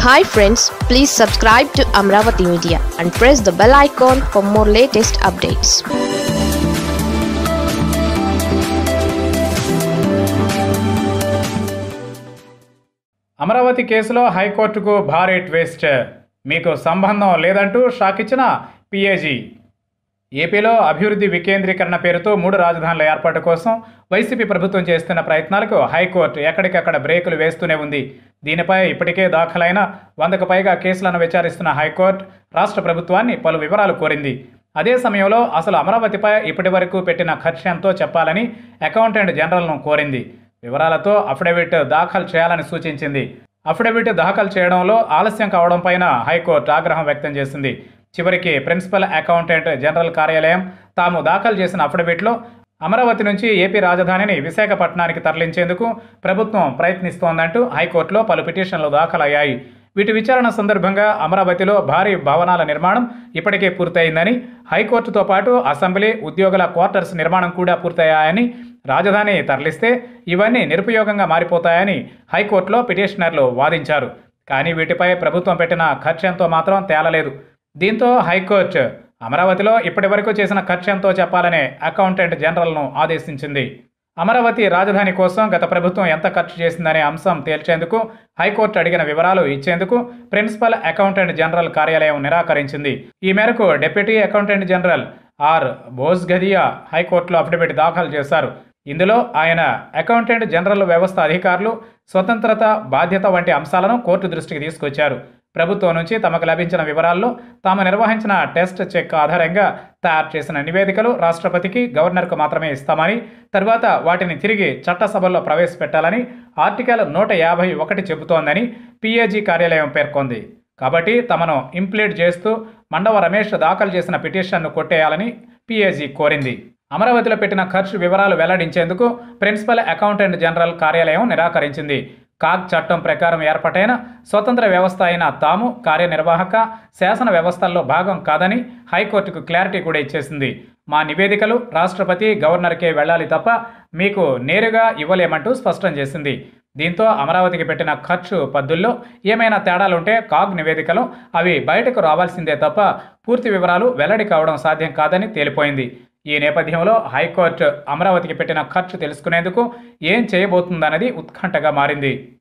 hi friends please subscribe to Amaravati media and press the bell icon for more latest updates Amaravati కేసులో హైకోర్టుకు భారీ twist మీకు సంబంధం లేదంటూ షాక్ ఇచ్చిన పిఏజీ ఏపీలో అభివృద్ధి వికేంద్రీకరణ పేరుతో మూడు రాజధానుల ఏర్పాటు కోసం వైసీపీ ప్రభుత్వం చేస్తున్న ప్రయత్నాలకు హైకోర్టు ఎక్కడికక్కడ బ్రేకులు వేస్తూనే ఉంది దీనిపై ఇప్పటికే దాఖలైన వందకు పైగా కేసులను విచారిస్తున్న హైకోర్టు రాష్ట్ర ప్రభుత్వాన్ని పలు వివరాలు కోరింది అదే సమయంలో అసలు అమరావతిపై ఇప్పటి వరకు పెట్టిన ఖర్చు ఎంతో చెప్పాలని అకౌంటెంట్ జనరల్ను కోరింది వివరాలతో అఫిడవిట్ దాఖలు చేయాలని సూచించింది అఫిడవిట్ దాఖలు చేయడంలో ఆలస్యం కావడం పైన హైకోర్టు ఆగ్రహం వ్యక్తం చేసింది చివరికి ప్రిన్సిపల్ అకౌంటెంట్ జనరల్ కార్యాలయం తాము దాఖలు చేసిన అఫిడవిట్లో అమరావతి నుంచి ఏపీ రాజధానిని విశాఖపట్నానికి తరలించేందుకు ప్రభుత్వం ప్రయత్నిస్తోందంటూ హైకోర్టులో పలు పిటిషన్లు దాఖలయ్యాయి వీటి విచారణ సందర్భంగా అమరావతిలో భారీ భవనాల నిర్మాణం ఇప్పటికే పూర్తయిందని హైకోర్టుతో పాటు అసెంబ్లీ ఉద్యోగుల క్వార్టర్స్ నిర్మాణం కూడా పూర్తయ్యాయని రాజధాని తరలిస్తే ఇవన్నీ నిరుపయోగంగా మారిపోతాయని హైకోర్టులో పిటిషనర్లు వాదించారు కానీ వీటిపై ప్రభుత్వం పెట్టిన ఖర్చెంతో మాత్రం తేలలేదు దీంతో హైకోర్టు అమరావతిలో ఇప్పటి వరకు చేసిన ఖర్చెంతో చెప్పాలనే అకౌంటెంట్ జనరల్ను ఆదేశించింది అమరావతి రాజధాని కోసం గత ప్రభుత్వం ఎంత ఖర్చు చేసిందనే అంశం తేల్చేందుకు హైకోర్టు అడిగిన వివరాలు ఇచ్చేందుకు ప్రిన్సిపల్ అకౌంటెంట్ జనరల్ కార్యాలయం నిరాకరించింది ఈ మేరకు డిప్యూటీ అకౌంటెంట్ జనరల్ ఆర్ బోస్గదియా హైకోర్టులో అఫిడవిట్ దాఖలు చేశారు ఇందులో ఆయన అకౌంటెంట్ జనరల్ వ్యవస్థ అధికారులు స్వతంత్రత బాధ్యత వంటి అంశాలను కోర్టు దృష్టికి తీసుకొచ్చారు ప్రభుత్వం నుంచి తమకు లభించిన వివరాల్లో తాము నిర్వహించిన టెస్ట్ చెక్ ఆధారంగా తయారు చేసిన నివేదికలు రాష్ట్రపతికి గవర్నర్కు మాత్రమే ఇస్తామని తర్వాత వాటిని తిరిగి చట్టసభల్లో ప్రవేశపెట్టాలని ఆర్టికల్ నూట యాభై ఒకటి చెబుతోందని పిఏజీ కార్యాలయం పేర్కొంది కాబట్టి తమను ఇంప్లీడ్ చేస్తూ మండవ రమేష్ దాఖలు చేసిన పిటిషన్ను కొట్టేయాలని పిఏజీ కోరింది అమరావతిలో పెట్టిన ఖర్చు వివరాలు వెల్లడించేందుకు ప్రిన్సిపల్ అకౌంటెంట్ జనరల్ కార్యాలయం నిరాకరించింది కాగ్ చట్టం ప్రకారం ఏర్పాటైన స్వతంత్ర వ్యవస్థ అయిన తాము కార్యనిర్వాహక శాసన వ్యవస్థల్లో భాగం కాదని హైకోర్టుకు క్లారిటీ కూడా ఇచ్చేసింది మా నివేదికలు రాష్ట్రపతి గవర్నర్కే వెళ్ళాలి తప్ప మీకు నేరుగా ఇవ్వలేమంటూ స్పష్టం చేసింది దీంతో అమరావతికి పెట్టిన ఖర్చు పద్దుల్లో ఏమైనా తేడాలుంటే కాగ్ నివేదికలో అవి బయటకు రావాల్సిందే తప్ప పూర్తి వివరాలు వెల్లడి కావడం సాధ్యం కాదని తేలిపోయింది ఈ నేపథ్యంలో హైకోర్టు అమరావతికి పెట్టిన ఖర్చు తెలుసుకునేందుకు ఏం చేయబోతుందన్నది ఉత్కంఠగా మారింది